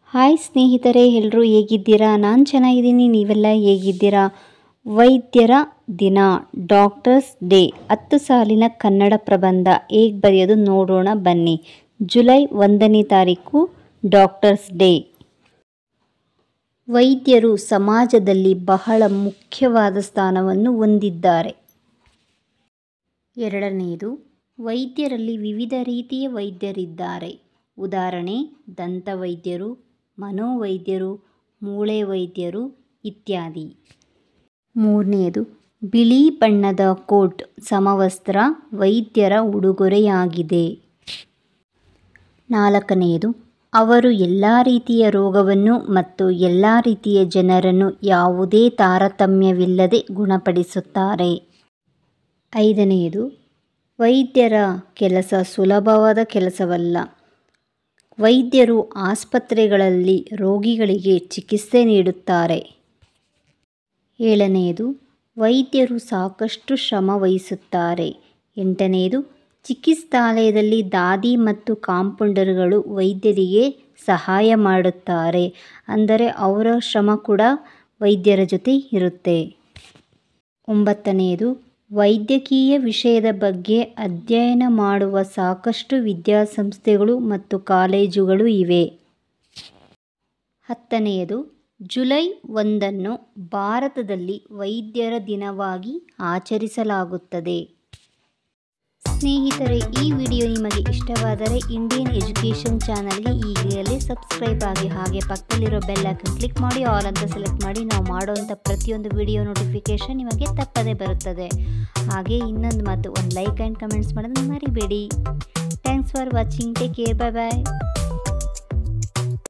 hi ಸ್ನೇಹಿತರೆ ಎಲ್ಲರೂ ಹೇಗಿದ್ದೀರಾ ನಾನು ಚೆನ್ನಾಗಿದ್ದೀನಿ ನೀವೆಲ್ಲ ಹೇಗಿದ್ದೀರಾ ವೈದ್ಯರ ದಿನ ಡಾಕ್ಟರ್ಸ್ ಡೇ ಹತ್ತು ಸಾಲಿನ ಕನ್ನಡ ಪ್ರಬಂಧ ಹೇಗೆ ಬರೆಯೋದು ನೋಡೋಣ ಬನ್ನಿ ಜುಲೈ ಒಂದನೇ ತಾರೀಕು ಡಾಕ್ಟರ್ಸ್ ಡೇ ವೈದ್ಯರು ಸಮಾಜದಲ್ಲಿ ಬಹಳ ಮುಖ್ಯವಾದ ಸ್ಥಾನವನ್ನು ಹೊಂದಿದ್ದಾರೆ ಎರಡನೆಯದು ವೈದ್ಯರಲ್ಲಿ ವಿವಿಧ ರೀತಿಯ ವೈದ್ಯರಿದ್ದಾರೆ ಉದಾಹರಣೆ ದಂತವೈದ್ಯರು ಮನೋವೈದ್ಯರು ಮೂಳೆ ವೈದ್ಯರು ಇತ್ಯಾದಿ ಮೂರನೆಯದು ಬಿಳಿ ಬಣ್ಣದ ಕೋಟ್ ಸಮವಸ್ತ್ರ ವೈದ್ಯರ ಉಡುಗೊರೆಯಾಗಿದೆ ನಾಲ್ಕನೆಯದು ಅವರು ಎಲ್ಲ ರೀತಿಯ ರೋಗವನ್ನು ಮತ್ತು ಎಲ್ಲ ರೀತಿಯ ಜನರನ್ನು ಯಾವುದೇ ತಾರತಮ್ಯವಿಲ್ಲದೆ ಗುಣಪಡಿಸುತ್ತಾರೆ ಐದನೆಯದು ವೈದ್ಯರ ಕೆಲಸ ಸುಲಭವಾದ ಕೆಲಸವಲ್ಲ ವೈದ್ಯರು ಆಸ್ಪತ್ರೆಗಳಲ್ಲಿ ರೋಗಿಗಳಿಗೆ ಚಿಕಿತ್ಸೆ ನೀಡುತ್ತಾರೆ ಏಳನೆಯದು ವೈದ್ಯರು ಸಾಕಷ್ಟು ಶ್ರಮ ವಹಿಸುತ್ತಾರೆ ಎಂಟನೆಯದು ಚಿಕಿತ್ಸಾಲಯದಲ್ಲಿ ದಾದಿ ಮತ್ತು ಕಾಂಪೌಂಡರ್ಗಳು ವೈದ್ಯರಿಗೆ ಸಹಾಯ ಮಾಡುತ್ತಾರೆ ಅಂದರೆ ಅವರ ಶ್ರಮ ಕೂಡ ವೈದ್ಯರ ಜೊತೆ ಇರುತ್ತೆ ಒಂಬತ್ತನೆಯದು ವೈದ್ಯಕೀಯ ವಿಷಯದ ಬಗ್ಗೆ ಅಧ್ಯಯನ ಮಾಡುವ ಸಾಕಷ್ಟು ವಿದ್ಯಾಸಂಸ್ಥೆಗಳು ಮತ್ತು ಕಾಲೇಜುಗಳು ಇವೆ ಹತ್ತನೆಯದು ಜುಲೈ ಒಂದನ್ನು ಭಾರತದಲ್ಲಿ ವೈದ್ಯರ ದಿನವಾಗಿ ಆಚರಿಸಲಾಗುತ್ತದೆ ಸ್ನೇಹಿತರೆ ಈ ವಿಡಿಯೋ ನಿಮಗೆ ಇಷ್ಟವಾದರೆ ಇಂಡಿಯನ್ ಎಜುಕೇಷನ್ ಚಾನಲ್ಗೆ ಈಗಲೇ ಸಬ್ಸ್ಕ್ರೈಬ್ ಆಗಿ ಹಾಗೆ ಪಕ್ಕದಲ್ಲಿರೋ ಬೆಲ್ ಐಕನ್ ಕ್ಲಿಕ್ ಮಾಡಿ ಆಲ್ ಅಂತ ಸೆಲೆಕ್ಟ್ ಮಾಡಿ ನಾವು ಮಾಡುವಂಥ ಪ್ರತಿಯೊಂದು ವಿಡಿಯೋ ನೋಟಿಫಿಕೇಷನ್ ನಿಮಗೆ ತಪ್ಪದೇ ಬರುತ್ತದೆ ಹಾಗೆ ಇನ್ನೊಂದು ಮಾತು ಒಂದು ಲೈಕ್ ಆ್ಯಂಡ್ ಕಮೆಂಟ್ಸ್ ಮಾಡೋದನ್ನು ಮರಿಬೇಡಿ thanks for watching take care bye bye